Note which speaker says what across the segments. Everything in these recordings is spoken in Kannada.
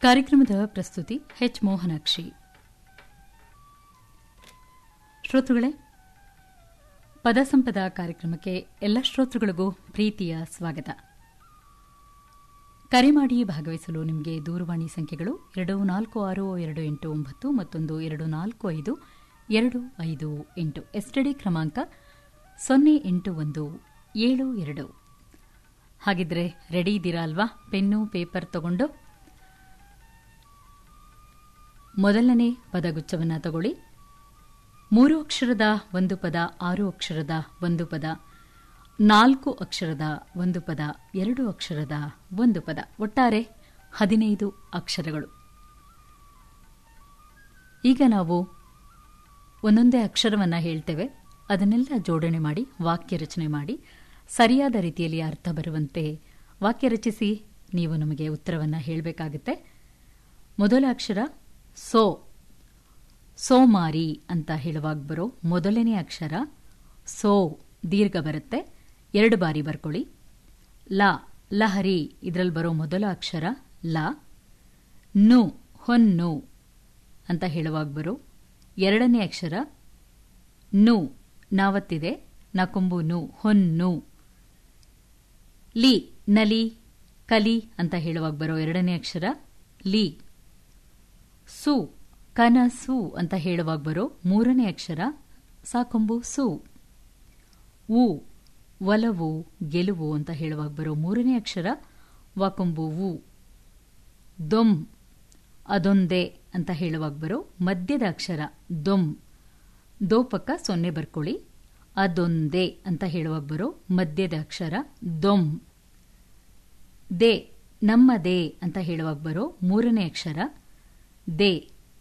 Speaker 1: ಕಾರ್ಯಕ್ರಮದ ಪ್ರಸ್ತುತಿ ಎಚ್ ಮೋಹನಾಕ್ಷಿ ಶ್ರೋತೃಗಳೇ ಪದಸಂಪದ ಕಾರ್ಯಕ್ರಮಕ್ಕೆ ಎಲ್ಲ ಶ್ರೋತೃಗಳಿಗೂ ಪ್ರೀತಿಯ ಸ್ವಾಗತ ಕರೆ ಮಾಡಿ ಭಾಗವಹಿಸಲು ನಿಮಗೆ ದೂರವಾಣಿ ಸಂಖ್ಯೆಗಳು ಎರಡು ನಾಲ್ಕು ಆರು ಎರಡು ಎಂಟು ಒಂಬತ್ತು ಮತ್ತೊಂದು ಎರಡು ನಾಲ್ಕು ಐದು ಎರಡು ಐದು ಎಂಟು ಎಸ್ಟಡಿ ಕ್ರಮಾಂಕ ಸೊನ್ನೆ ಎಂಟು ಒಂದು ಏಳು ಎರಡು ಹಾಗಿದ್ರೆ ರೆಡಿ ಇದ್ದೀರಾ ಅಲ್ವಾ ಪೆನ್ನು ಪೇಪರ್ ತಗೊಂಡು ಮೊದಲನೇ ಪದಗುಚ್ಛವನ್ನು ತಗೊಳ್ಳಿ ಮೂರು ಅಕ್ಷರದ ಒಂದು ಪದ ಆರು ಅಕ್ಷರದ ಒಂದು ಪದ ನಾಲ್ಕು ಅಕ್ಷರದ ಒಂದು ಪದ ಎರಡು ಅಕ್ಷರದ ಒಂದು ಪದ ಒಟ್ಟಾರೆ ಹದಿನೈದು ಅಕ್ಷರಗಳು ಈಗ ನಾವು ಒಂದೊಂದೇ ಅಕ್ಷರವನ್ನು ಹೇಳ್ತೇವೆ ಅದನ್ನೆಲ್ಲ ಜೋಡಣೆ ಮಾಡಿ ವಾಕ್ಯ ರಚನೆ ಮಾಡಿ ಸರಿಯಾದ ರೀತಿಯಲ್ಲಿ ಅರ್ಥ ಬರುವಂತೆ ವಾಕ್ಯ ರಚಿಸಿ ನೀವು ನಮಗೆ ಉತ್ತರವನ್ನು ಹೇಳಬೇಕಾಗುತ್ತೆ ಮೊದಲ ಅಕ್ಷರ ಸೋ ಸೋಮಾರಿ ಅಂತ ಹೇಳುವಾಗ ಬರೋ ಮೊದಲನೇ ಅಕ್ಷರ ಸೋ ದೀರ್ಘ ಬರುತ್ತೆ ಎರಡು ಬಾರಿ ಬರ್ಕೊಳ್ಳಿ ಲ ಲಹರಿ ಇದರಲ್ಲಿ ಬರೋ ಮೊದಲ ಅಕ್ಷರ ಲ ನು ಹೊನ್ನು ಅಂತ ಹೇಳುವಾಗ ಬರೋ ಎರಡನೇ ಅಕ್ಷರ ನು ನಾವತ್ತಿದೆ ನಕೊಂಬು ನು ಹೊನ್ನು ಲಿ ನಲಿ ಕಲಿ ಅಂತ ಹೇಳುವಾಗ ಬರೋ ಎರಡನೇ ಅಕ್ಷರ ಲಿ ಸು ಕನಸು ಅಂತ ಹೇಳುವಾಗ ಬರೋ ಮೂರನೇ ಅಕ್ಷರ ಸಾಕೊಂಬು ಸು ಉ ಒಲವು ಗೆಲುವು ಅಂತ ಹೇಳುವಾಗ ಬರೋ ಮೂರನೇ ಅಕ್ಷರ ವಾಕೊಂಬು ವು ದೊಮ್ ಅದೊಂದೇ ಅಂತ ಹೇಳುವಾಗ ಬರೋ ಮಧ್ಯದ ಅಕ್ಷರ ದೊಮ್ ದೋಪಕ್ಕ ಸೊನ್ನೆ ಬರ್ಕೊಳ್ಳಿ ಅದೊಂದೇ ಅಂತ ಹೇಳುವಾಗ ಬರೋ ಮಧ್ಯದ ಅಕ್ಷರ ದೊಮ್ ದೇ ನಮ್ಮ ದೇ ಅಂತ ಹೇಳುವಾಗ ಬರೋ ಮೂರನೇ ಅಕ್ಷರ ದೇ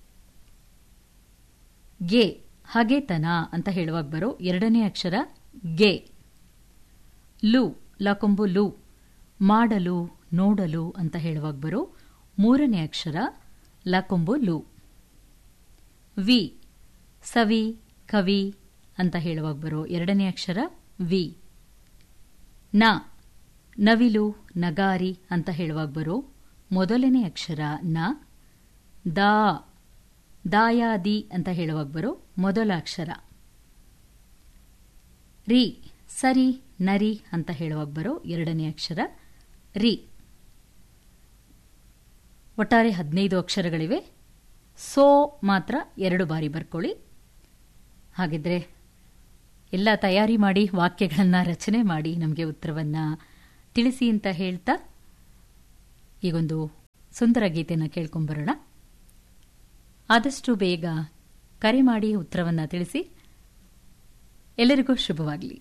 Speaker 1: ಗೆ ಹಗೆತನ ಅಂತ ಹೇಳುವಾಗ ಬರೋ ಎರಡನೇ ಅಕ್ಷರ ಗೆ ಲು ಲಕೊಂಬು ಲು ಮಾಡಲು ನೋಡಲು ಅಂತ ಹೇಳುವಾಗ ಬರೋ ಮೂರನೇ ಅಕ್ಷರ ಲಕೊಂಬು ಲು ವಿ ಸವಿ ಕವಿ ಅಂತ ಹೇಳುವಾಗ ಬರೋ ಎರಡನೇ ಅಕ್ಷರ ವಿ ನ ನವಿಲು ನಗಾರಿ ಅಂತ ಹೇಳುವಾಗ ಬರೋ ಮೊದಲನೇ ಅಕ್ಷರ ನ ದಾ ದಾಯಾದಿ ಅಂತ ಹೇಳುವಾಗ ಬರೋ ಮೊದಲ ಅಕ್ಷರ ರಿ ಸರಿ ನರಿ ಅಂತ ಹೇಳುವಾಗ ಬರೋ ಎರಡನೇ ಅಕ್ಷರ ರಿ ಒಟ್ಟಾರೆ ಹದಿನೈದು ಅಕ್ಷರಗಳಿವೆ ಸೋ ಮಾತ್ರ ಎರಡು ಬಾರಿ ಬರ್ಕೊಳ್ಳಿ ಹಾಗಿದ್ರೆ ಎಲ್ಲ ತಯಾರಿ ಮಾಡಿ ವಾಕ್ಯಗಳನ್ನು ರಚನೆ ಮಾಡಿ ನಮಗೆ ಉತ್ತರವನ್ನು ತಿಳಿಸಿ ಅಂತ ಹೇಳ್ತಾ ಈಗೊಂದು ಸುಂದರ ಗೀತೆಯನ್ನು ಕೇಳ್ಕೊಂಬರೋಣ ಆದಷ್ಟು ಬೇಗ ಕರೆ ಮಾಡಿ ಉತ್ತರವನ್ನು ತಿಳಿಸಿ ಎಲ್ಲರಿಗೂ ಶುಭವಾಗಲಿ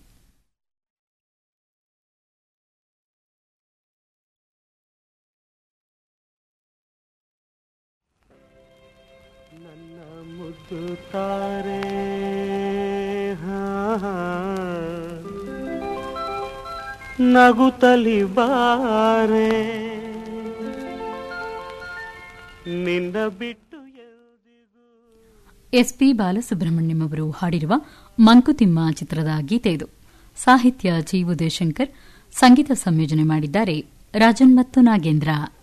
Speaker 2: ನನ್ನ ಮುದ್ದು ತಾರೆ ಹಾ, ನಗುತ್ತಲಿ ಬಾರೆ ನಿನ್ನ ಬಿಟ್ಟು ಎಲ್ದಿಗೂ
Speaker 1: ಎಸ್ಪಿ ಬಾಲಸುಬ್ರಹ್ಮಣ್ಯಂ ಅವರು ಹಾಡಿರುವ ಮಂಕುತಿಮ್ಮ ಚಿತ್ರದ ಗೀತೆ ಇದು ಸಾಹಿತ್ಯ ಜಿ ಉದಯಶಂಕರ್ ಸಂಗೀತ ಸಂಯೋಜನೆ ಮಾಡಿದ್ದಾರೆ ರಾಜನ್ ಮತ್ತು ನಾಗೇಂದ್ರ